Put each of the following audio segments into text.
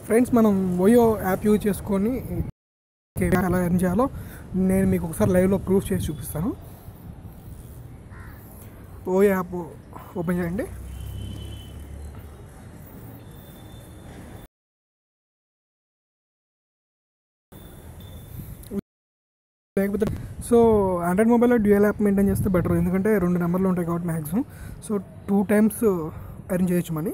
friends మనం OYO app use చేసుకొని ఎలా ఎర్న్ చేయాలో నేను మీకు ఒకసారి లైవ్లో ప్రూఫ్ చేసి చూపిస్తాను ఓయో యాప్ ఓపెన్ చేయండి లేకపోతే సో ఆండ్రాయిడ్ మొబైల్లో డ్యూయల్ యాప్ మెయింటైన్ చేస్తే బెటర్ ఎందుకంటే రెండు నెంబర్లు ఉంటాయి కాబట్టి maximum so two times earn చేయొచ్చు మనీ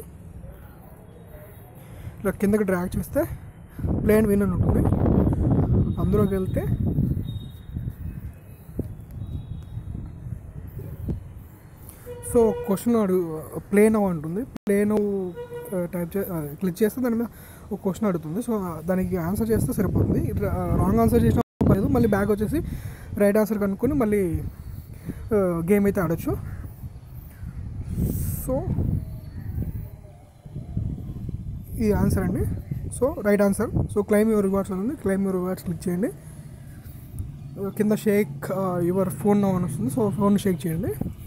ఇలా కిందకి డ్రాగ్ చేస్తే ప్లే అండ్ విన్ అని ఉంటుంది అందులోకి వెళ్తే సో క్వశ్చన్ అడుగు ప్లే నవ్ అంటుంది ప్లే నవ్ టైప్ చే క్లిక్ చేస్తే దాని మీద ఒక క్వశ్చన్ అడుగుతుంది సో దానికి ఆన్సర్ చేస్తే సరిపోతుంది రాంగ్ ఆన్సర్ చేసిన పర్లేదు మళ్ళీ బ్యాక్ వచ్చేసి రైట్ ఆన్సర్ కనుక్కొని మళ్ళీ గేమ్ అయితే ఆడొచ్చు సో ఈ ఆన్సర్ అండి so right answer so claim your rewards అని ఉంది క్లైమ్ యువర్ రివార్డ్స్ క్లిక్ చేయండి కింద షేక్ యువర్ ఫోన్ నవ్ అని వస్తుంది సో ఫోన్ షేక్ చేయండి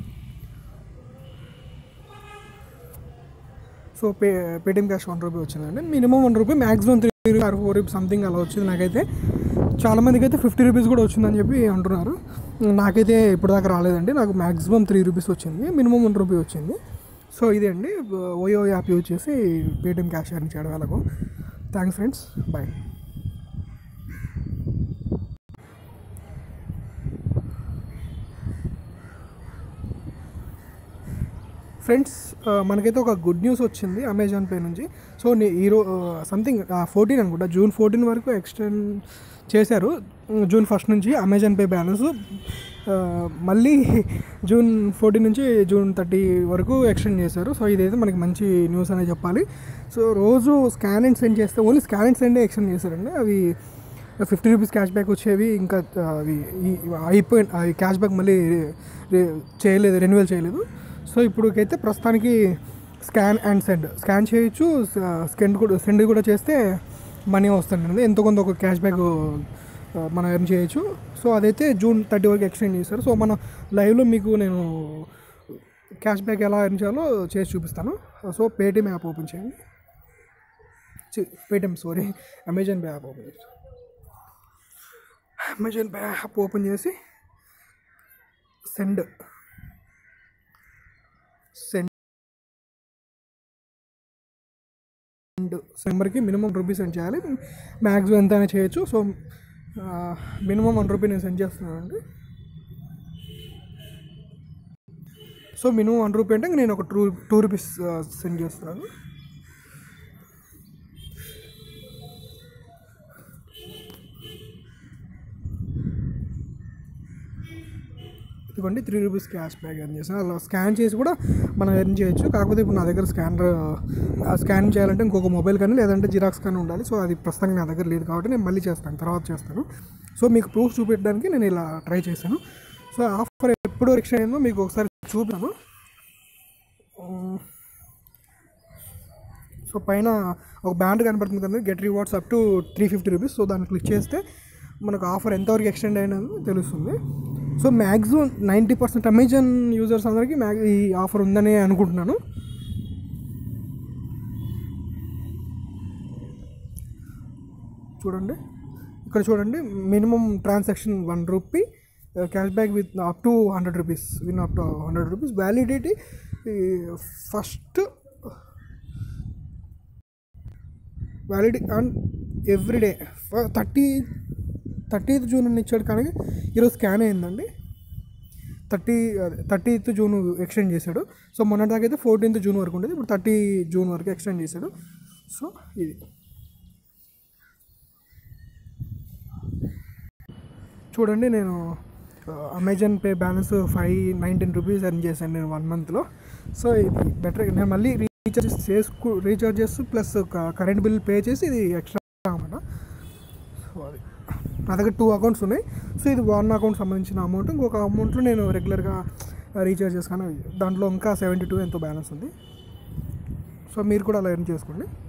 so pay Paytm cash one rupee వచ్చిందండి minimum one rupee maximum three rupee or four rupee something అలా వచ్చింది నాకైతే చాలామందికి అయితే ఫిఫ్టీ రూపీస్ కూడా వచ్చిందని చెప్పి అంటున్నారు నాకైతే ఇప్పటిదాకా రాలేదండి నాకు మ్యాక్సిమం త్రీ రూపీస్ వచ్చింది మినిమం వన్ రూపీ వచ్చింది సో ఇదే అండి ఓయో యాప్ యూజ్ చేసి పేటిఎం క్యాష్ ఎర్న్ చేయడం ఎలాగో థ్యాంక్స్ ఫ్రెండ్స్ బాయ్ ఫ్రెండ్స్ మనకైతే ఒక గుడ్ న్యూస్ వచ్చింది అమెజాన్ పే నుంచి సో నీ ఈరో సంథింగ్ ఫోర్టీన్ అనుకుంటా జూన్ ఫోర్టీన్ వరకు ఎక్స్టెండ్ చేశారు జూన్ ఫస్ట్ నుంచి అమెజాన్ పే బ్యాలెన్స్ మళ్ళీ జూన్ ఫోర్టీన్ నుంచి జూన్ థర్టీ వరకు ఎక్స్టెండ్ చేశారు సో ఇదైతే మనకి మంచి న్యూస్ అనే చెప్పాలి సో రోజు స్కాన్ అండ్ సెండ్ చేస్తే ఓన్లీ స్కాన్ అండ్ సెండే ఎక్స్టెండ్ చేశారండి అవి ఫిఫ్టీ రూపీస్ క్యాష్ బ్యాక్ వచ్చేవి ఇంకా అవి అయిపోయి అవి క్యాష్ బ్యాక్ మళ్ళీ చేయలేదు రెన్యువల్ చేయలేదు సో ఇప్పుడుకైతే ప్రస్తుతానికి స్కాన్ అండ్ సెండ్ స్కాన్ చేయొచ్చు స్కెండ్ కూడా సెండ్ కూడా చేస్తే మనీ వస్తుంది ఎంతో కొంత ఒక క్యాష్ బ్యాక్ మనం ఎర్న్ చేయొచ్చు సో అదైతే జూన్ థర్టీ వరకు ఎక్స్టెండ్ చేశారు సో మన లైవ్లో మీకు నేను క్యాష్ బ్యాక్ ఎలా ఎర్న్ చేయాలో చేసి చూపిస్తాను సో పేటిఎం యాప్ ఓపెన్ చేయండి Paytm sorry Amazon Pay app open చేసి అమెజాన్ పే యాప్ ఓపెన్ చేసి సెండ్ సెండ్ నెంబర్కి మినిమం రూపీ సెండ్ చేయాలి మ్యాక్సిమం ఎంతైనా చేయొచ్చు సో మినిమం వన్ రూపీ నేను సెండ్ చేస్తున్నాను అండి సో మినిమం వన్ రూపీ అంటే నేను ఒక టూ టూ రూపీస్ సెండ్ చేస్తున్నాను ఇదిగోండి three rupees cash back earn చేసాను అలా స్కాన్ చేసి కూడా మనం ఎర్న్ చేయొచ్చు కాకపోతే ఇప్పుడు నా దగ్గర స్కానర్ స్కాన్ చేయాలంటే ఇంకొక మొబైల్ కానీ లేదంటే జిరాక్స్ కానీ ఉండాలి సో అది ప్రస్తుతానికి నా దగ్గర లేదు కాబట్టి నేను మళ్ళీ చేస్తాను తర్వాత చేస్తాను సో మీకు ప్రూఫ్ చూపించడానికి నేను ఇలా ట్రై చేశాను సో ఆఫర్ ఎప్పుడు ఎక్స్టెండ్ అయిందో మీకు ఒకసారి చూపుతాను సో పైన ఒక బ్యాండ్ కనబడుతుంది కదా get rewards up to three fifty rupees so దాన్ని క్లిక్ చేస్తే మనకు ఆఫర్ ఎంతవరకు ఎక్స్టెండ్ అయినది తెలుస్తుంది so maximum ninety percent Amazon users అందరికీ మ్యాక్ ఈ ఆఫర్ ఉందని అనుకుంటున్నాను చూడండి ఇక్కడ చూడండి minimum transaction one rupee cash back with up to hundred rupees win up to hundred rupees validity first validity and everyday thirty thirtieth June అని ఇచ్చాడు కానీ ఈరోజు స్కాన్ అయిందండి థర్టీ థర్టీత్ జూన్ ఎక్స్టెండ్ చేశాడు సో మొన్నటిదాకా అయితే ఫోర్టీన్త్ జూన్ వరకు ఉండేది ఇప్పుడు థర్టీ జూన్ వరకు ఎక్స్టెండ్ చేశాడు సో ఇది చూడండి నేను Amazon Pay balance five nineteen rupees earn చేశాను నేను వన్ మంత్లో సో ఇది బెటర్ నేను మళ్ళీ రీఛార్జ్ చేసుకు రీఛార్జ్ చేస్తూ ప్లస్ కరెంట్ బిల్ పే చేసి ఇది ఎక్స్ట్రా అనమాట సో అది నా దగ్గర టూ అకౌంట్స్ ఉన్నాయి సో ఇది వన్ అకౌంట్ సంబంధించిన అమౌంట్ ఇంకొక అమౌంట్లో నేను రెగ్యులర్గా రీఛార్జ్ చేసుకుని దాంట్లో ఇంకా సెవెంటీ టూ ఎంతో బ్యాలెన్స్ ఉంది సో మీరు కూడా అలా ఎర్న్ చేసుకోండి